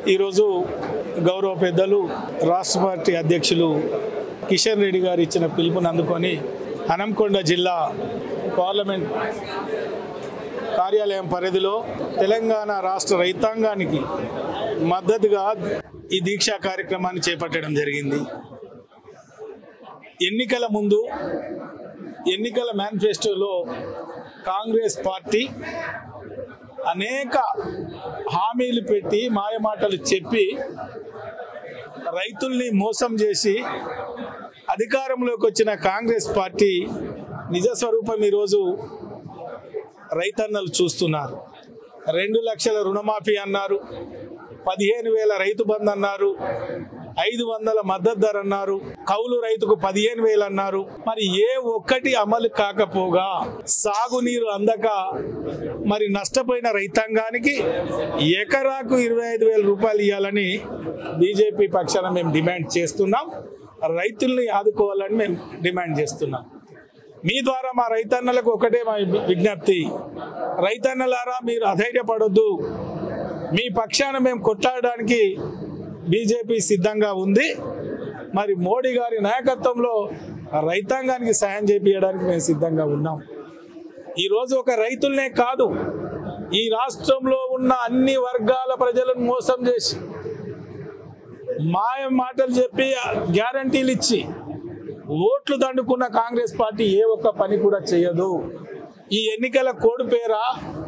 ఈరోజు గౌరవ పెద్దలు రాష్ట్ర పార్టీ అధ్యక్షులు కిషన్ రెడ్డి గారు ఇచ్చిన పిలుపుని అందుకొని హనంకొండ జిల్లా పార్లమెంట్ కార్యాలయం పరిధిలో తెలంగాణ రాష్ట్ర రైతాంగానికి మద్దతుగా ఈ దీక్షా కార్యక్రమాన్ని చేపట్టడం జరిగింది ఎన్నికల ముందు ఎన్నికల మేనిఫెస్టోలో కాంగ్రెస్ పార్టీ అనేక హామీలు పెట్టి మాయమాటలు చెప్పి రైతుల్ని మోసం చేసి అధికారంలోకి వచ్చిన కాంగ్రెస్ పార్టీ నిజ స్వరూపం ఈరోజు రైతన్నలు చూస్తున్నారు రెండు లక్షల రుణమాఫీ అన్నారు పదిహేను వేల రైతు బంధు అన్నారు ఐదు వందల మద్దతు ధర అన్నారు కౌలు రైతుకు పదిహేను వేలు అన్నారు మరి ఏ ఒక్కటి అమలు కాకపోగా సాగునీరు అందక మరి నష్టపోయిన రైతాంగానికి ఎకరాకు ఇరవై ఐదు వేల రూపాయలు ఇవ్వాలని బీజేపీ పక్షాన మేము డిమాండ్ చేస్తున్నాం రైతుల్ని ఆదుకోవాలని మేము డిమాండ్ చేస్తున్నాం మీ ద్వారా మా రైతన్నలకు ఒకటే మా విజ్ఞప్తి రైతన్నలారా మీరు అధైర్యపడొద్దు మీ పక్షాన మేము కొట్లాడడానికి బీజేపీ సిద్ధంగా ఉంది మరి మోడీ గారి నాయకత్వంలో రైతాంగానికి సహాయం చేపించడానికి మేము సిద్ధంగా ఉన్నాం ఈరోజు ఒక రైతులనే కాదు ఈ రాష్ట్రంలో ఉన్న అన్ని వర్గాల ప్రజలను మోసం చేసి మాయ మాటలు చెప్పి గ్యారంటీలు ఇచ్చి ఓట్లు దండుకున్న కాంగ్రెస్ పార్టీ ఏ ఒక్క పని కూడా చేయదు ఈ ఎన్నికల కోడ్ పేరా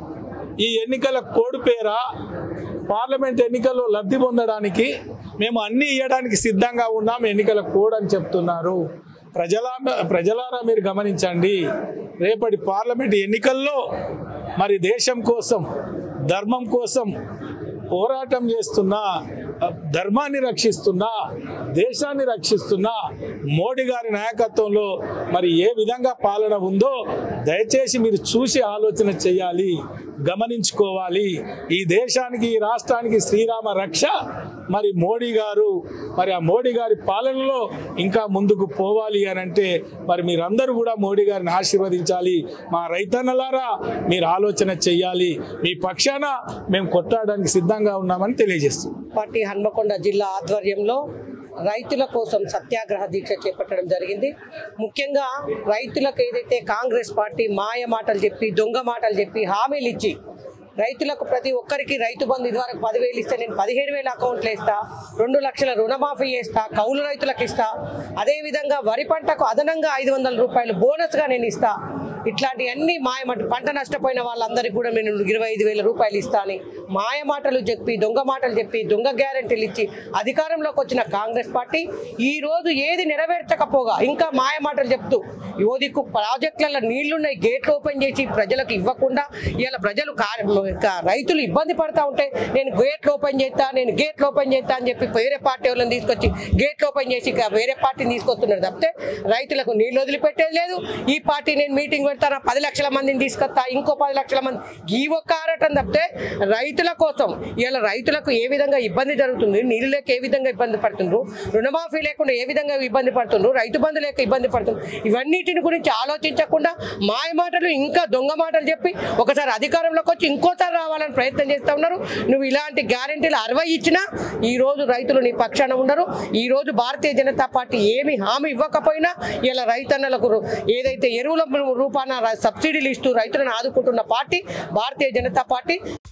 ఈ ఎన్నికల కోడ్ పేరా పార్లమెంట్ ఎన్నికల్లో లబ్ధి పొందడానికి మేము అన్ని ఇవ్వడానికి సిద్ధంగా ఉన్నాం ఎన్నికల కోడ్ అని చెప్తున్నారు ప్రజల ప్రజలారా మీరు గమనించండి రేపటి పార్లమెంట్ ఎన్నికల్లో మరి దేశం కోసం ధర్మం కోసం పోరాటం చేస్తున్న ధర్మాన్ని రక్షిస్తున్న దేశాన్ని రక్షిస్తున్న మోడీ గారి నాయకత్వంలో మరి ఏ విధంగా పాలన ఉందో దయచేసి మీరు చూసి ఆలోచన చేయాలి గమనించుకోవాలి ఈ దేశానికి ఈ రాష్ట్రానికి శ్రీరామ రక్ష మరి మోడీ గారు మరి ఆ మోడీ గారి పాలనలో ఇంకా ముందుకు పోవాలి అని అంటే మరి మీరందరూ కూడా మోడీ గారిని ఆశీర్వదించాలి మా రైతన్నలారా మీరు ఆలోచన చెయ్యాలి మీ పక్షాన మేము కొట్టాడడానికి సిద్ధంగా ఉన్నామని తెలియజేస్తున్నాం పార్టీ హన్మకొండ జిల్లా ఆధ్వర్యంలో రైతుల కోసం సత్యాగ్రహ దీక్ష చేపట్టడం జరిగింది ముఖ్యంగా రైతులకు ఏదైతే కాంగ్రెస్ పార్టీ మాయ మాటలు చెప్పి దొంగ మాటలు చెప్పి హామీలు ఇచ్చి రైతులకు ప్రతి ఒక్కరికి రైతు బంధు ఇదివరకు పదివేలు ఇస్తే నేను పదిహేడు వేల అకౌంట్లు వేస్తా రెండు లక్షల రుణమాఫీ చేస్తా కౌలు రైతులకు ఇస్తా అదేవిధంగా వరి పంటకు అదనంగా ఐదు వందల రూపాయలు బోనస్గా నేను ఇస్తా ఇట్లాంటివన్నీ మాయమాట పంట నష్టపోయిన వాళ్ళందరికీ కూడా నేను ఇరవై ఐదు వేల రూపాయలు ఇస్తా అని మాయ మాటలు చెప్పి దొంగ మాటలు చెప్పి దొంగ గ్యారెంటీలు ఇచ్చి అధికారంలోకి వచ్చిన కాంగ్రెస్ పార్టీ ఈ రోజు ఏది నెరవేర్చకపోగా ఇంకా మాయ మాటలు చెప్తూ యోధికు ప్రాజెక్టులలో నీళ్లున్నాయి గేట్లు ఓపెన్ చేసి ప్రజలకు ఇవ్వకుండా ఇలా ప్రజలు కా- కా- రైతులు ఇబ్బంది పడతా ఉంటే నేను గేట్లు ఓపెన్ చేస్తా నేను గేట్లు ఓపెన్ చేస్తా అని చెప్పి వేరే పార్టీ వాళ్ళని తీసుకొచ్చి గేట్లు ఓపెన్ చేసి ఇక వేరే పార్టీని తీసుకొస్తున్నారు తప్పితే రైతులకు నీళ్ళు వదిలిపెట్టేది లేదు ఈ పార్టీ నేను మీటింగ్ పెడతాను పది లక్షల మందిని తీసుకొస్తా ఇంకో పది లక్షల మంది ఈ ఒక్క ఆరాటం తప్పితే రైతుల కోసం ఇలా రైతులకు ఏ విధంగా ఇబ్బంది జరుగుతుంది నీళ్ళు లేక ఏ విధంగా ఇబ్బంది పడుతుండ్రు రుణమాఫీ లేకుండా ఏ విధంగా ఇబ్బంది పడుతుండ్రు రైతు బంధు లేక ఇబ్బంది పడుతుంది ఇవన్నిటిని గురించి ఆలోచించకుండా మాయ మాటలు ఇంకా దొంగ మాటలు చెప్పి ఒకసారి అధికారంలోకి వచ్చి ఇంకోసారి రావాలని ప్రయత్నం చేస్తూ ఉన్నారు నువ్వు ఇలాంటి గ్యారెంటీలు అరవై ఇచ్చినా ఈ రోజు రైతులు నీ పక్షాన ఉండరు ఈ రోజు భారతీయ జనతా పార్టీ ఏమి హామీ ఇవ్వకపోయినా ఇలా రైతన్నలకు రు- ఏదైతే ఎరువుల రూపాన ర- సబ్సిడీలు ఇస్తూ రైతులను ఆదుకుంటున్న పార్టీ భారతీయ జనతా పార్టీ